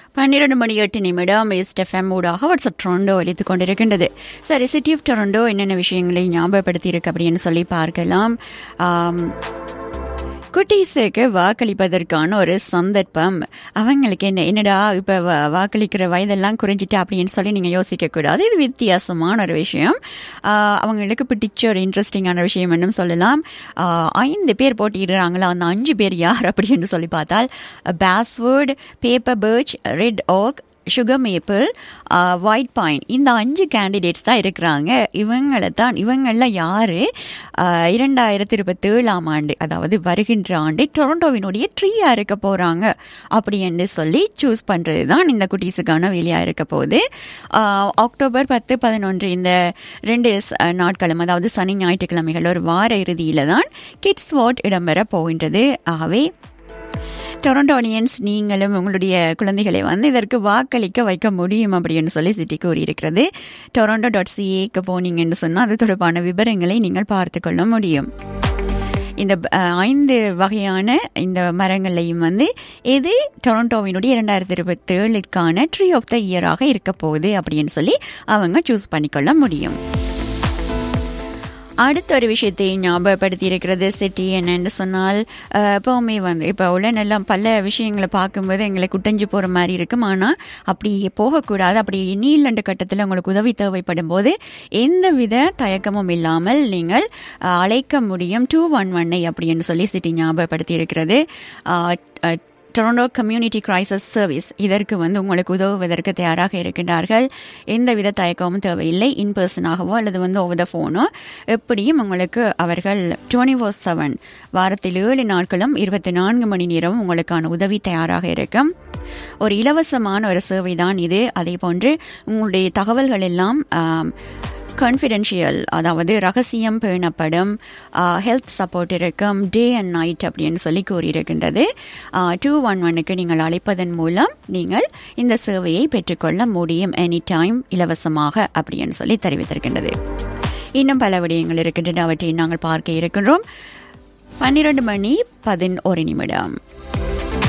பன்னிரண்டு மணி எட்டு நிமிடம் ஈஸ்ட் எஃப்எம் ஊடாக வாட்ஸ்அப் டொரண்டோ அளித்துக் கொண்டிருக்கின்றது சரி சிட்டி ஆஃப் டொரண்டோ என்னென்ன விஷயங்களை ஞாபகப்படுத்தி இருக்கு அப்படின்னு சொல்லி பார்க்கலாம் ஆம், குட்டீஸுக்கு வாக்களிப்பதற்கான ஒரு சந்தர்ப்பம் அவங்களுக்கு என்ன என்னடா இப்போ வாக்களிக்கிற வயதெல்லாம் குறைஞ்சிட்டா அப்படின்னு சொல்லி நீங்கள் யோசிக்கக்கூடாது இது வித்தியாசமான ஒரு விஷயம் ஆஹ் அவங்களுக்கு பிடிச்ச ஒரு இன்ட்ரெஸ்டிங்கான விஷயம் என்னும் சொல்லலாம் ஆஹ் ஐந்து பேர் போட்டியிடுறாங்களா அந்த அஞ்சு பேர் யார் அப்படின்னு சொல்லி பார்த்தால் basswood paper birch red oak sugar maple white pine இந்த அஞ்சு கேண்டிடேட்ஸ் தான் இருக்கிறாங்க இவங்களை தான் இவங்களில் யார் இரண்டாயிரத்தி இருபத்தேழாம் ஆண்டு அதாவது வருகின்ற ஆண்டு டொரண்டோவினுடைய ட்ரீயாக இருக்க போகிறாங்க அப்படின்னு சொல்லி சூஸ் பண்ணுறது தான் இந்த குட்டீஸுக்கான வேலையாக இருக்க போகுது ஆஹ் அக்டோபர் பத்து பதினொன்று இந்த ரெண்டு ச- நாட்களும் அதாவது சனி ஞாயிற்றுக்கிழமைகள் ஒரு வார இறுதியில் தான் கிட்ஸ் வாட் இடம்பெற போகின்றது ஆகவே டொரண்டோனியன்ஸ் நீங்களும் உங்களுடைய குழந்தைகளை வந்து இதற்கு வாக்களிக்க வைக்க முடியும் அப்படின்னு சொல்லி சிட்டி கூறியிருக்கிறது டொரண்டோ டாட் சிஏக்கு போனீங்கன்னு சொன்னால் அது தொடர்பான விவரங்களை நீங்கள் பார்த்து கொள்ள முடியும் இந்த அஹ், ஐந்து வகையான இந்த மரங்களையும் வந்து எது டொரண்டோவினுடைய இரண்டாயிரத்தி இருபத்தி ஏழுக்கான ட்ரீ ஆஃப் த இயராக இருக்க போகுது அப்படின்னு சொல்லி அவங்க சூஸ் பண்ணிக்கொள்ள முடியும் அடுத்த ஒரு விஷயத்தை ஞாபகப்படுத்தி இருக்கிறது சிட்டி என்னன்னு சொன்னால் அஹ், எப்பவுமே வந்து இப்போ உள்ள நல்லா பல விஷயங்களை பார்க்கும்போது எங்களை குட்டஞ்சு போகிற மாதிரி இருக்கும் ஆனால் அப்படி போகக்கூடாது அப்படி நீலண்டு கட்டத்தில் உங்களுக்கு உதவி தேவைப்படும் போது எந்தவித தயக்கமும் இல்லாமல் நீங்கள் அஹ், அழைக்க முடியும் டூ ஒன் ஒன்னை அப்படின்னு சொல்லி சிட்டி ஞாபகப்படுத்தி இருக்கிறது அஹ், அஹ், டொரண்டோ கம்யூனிட்டி கிரைசஸ் சர்வீஸ் இதற்கு வந்து உங்களுக்கு உதவுவதற்கு தயாராக இருக்கின்றார்கள் எந்தவித தயக்கமும் தேவையில்லை இன் பர்சனாகவோ அல்லது வந்து ஓவர் த ஃபோனோ எப்படியும் உங்களுக்கு அவர்கள் டுவெண்ட்டி ஃபோர் செவன் வாரத்தில் ஏழு நாட்களும் இருபத்தி நான்கு மணி நேரம் உங்களுக்கான உதவி தயாராக இருக்கும் ஒரு இலவசமான ஒரு சேவை தான் இது அதே போன்று உங்களுடைய தகவல்கள் எல்லாம் ஆம், கான்ஃபிடென்ஷியல் அதாவது ரகசியம் பேணப்படும் ஹெல்த் சப்போர்ட் இருக்கும் டே அண்ட் நைட் அப்படின்னு சொல்லி கூறியிருக்கின்றது டூ ஒன் ஒன்னுக்கு நீங்கள் அழைப்பதன் மூலம் நீங்கள் இந்த சேவையை பெற்றுக்கொள்ள முடியும் எனி டைம் இலவசமாக அப்படின்னு சொல்லி தெரிவித்திருக்கின்றது இன்னும் பல விடயங்கள் இருக்கின்றன அவற்றை நாங்கள் பார்க்க இருக்கின்றோம் பன்னிரண்டு மணி பதினோரு நிமிடம்